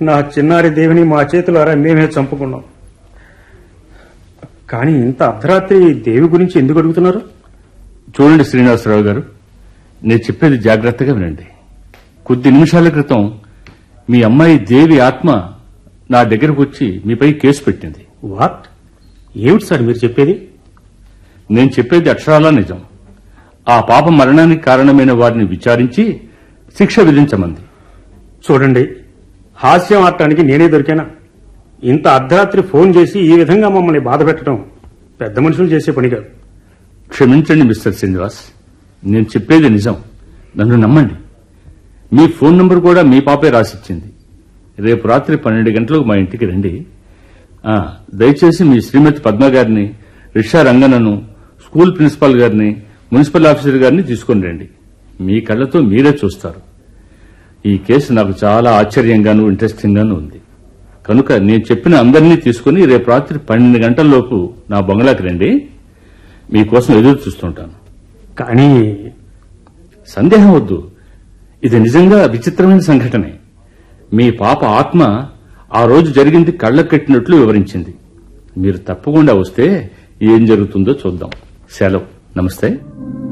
నా చిన్నారి దేవిని మా చేతులారా మేమే చంపుకున్నాం కానీ ఇంత అర్ధరాత్రి దేవి గురించి ఎందుకు అడుగుతున్నారు చూడండి శ్రీనివాసరావు గారు నేను చెప్పేది జాగ్రత్తగా వినండి కొద్ది నిమిషాల క్రితం మీ అమ్మాయి దేవి ఆత్మ నా దగ్గరకు వచ్చి మీపై కేసు పెట్టింది వాట్ ఏమిటి సార్ మీరు చెప్పేది నేను చెప్పేది అక్షరాలా నిజం ఆ పాప మరణానికి కారణమైన వారిని విచారించి శిక్ష విధించమంది చూడండి హాస్యం ఆడటానికి నేనే దొరికానా ఇంత అర్ధరాత్రి ఫోన్ చేసి ఈ విధంగా మమ్మల్ని బాధ పెట్టడం పెద్ద మనుషులు చేసే పని కాదు క్షమించండి మిస్టర్ శ్రీనివాస్ నేను చెప్పేది నిజం నన్ను నమ్మండి మీ ఫోన్ నంబర్ కూడా మీ పాపే రాసిచ్చింది రేపు రాత్రి పన్నెండు గంటలకు మా ఇంటికి రండి ఆ, దయచేసి మీ శ్రీమతి పద్మ గారిని రిషా రంగనను స్కూల్ ప్రిన్సిపాల్ గారిని మున్సిపల్ ఆఫీసర్ గారిని తీసుకొని రండి మీ కళ్ళతో మీరే చూస్తారు ఈ కేసు నాకు చాలా ఆశ్చర్యంగాను ఇంట్రెస్టింగ్ గాను ఉంది కనుక నేను చెప్పిన అందరినీ తీసుకుని రేపు రాత్రి పన్నెండు గంటల్లోపు నా బంగ్లాకి రండి మీకోసం ఎదురు చూస్తుంటాను కానీ సందేహం వద్దు ఇది నిజంగా విచిత్రమైన సంఘటనే మీ పాప ఆత్మ ఆ రోజు జరిగింది కళ్ళకు కట్టినట్లు వివరించింది మీరు తప్పకుండా వస్తే ఏం జరుగుతుందో చూద్దాం సెలవు నమస్తే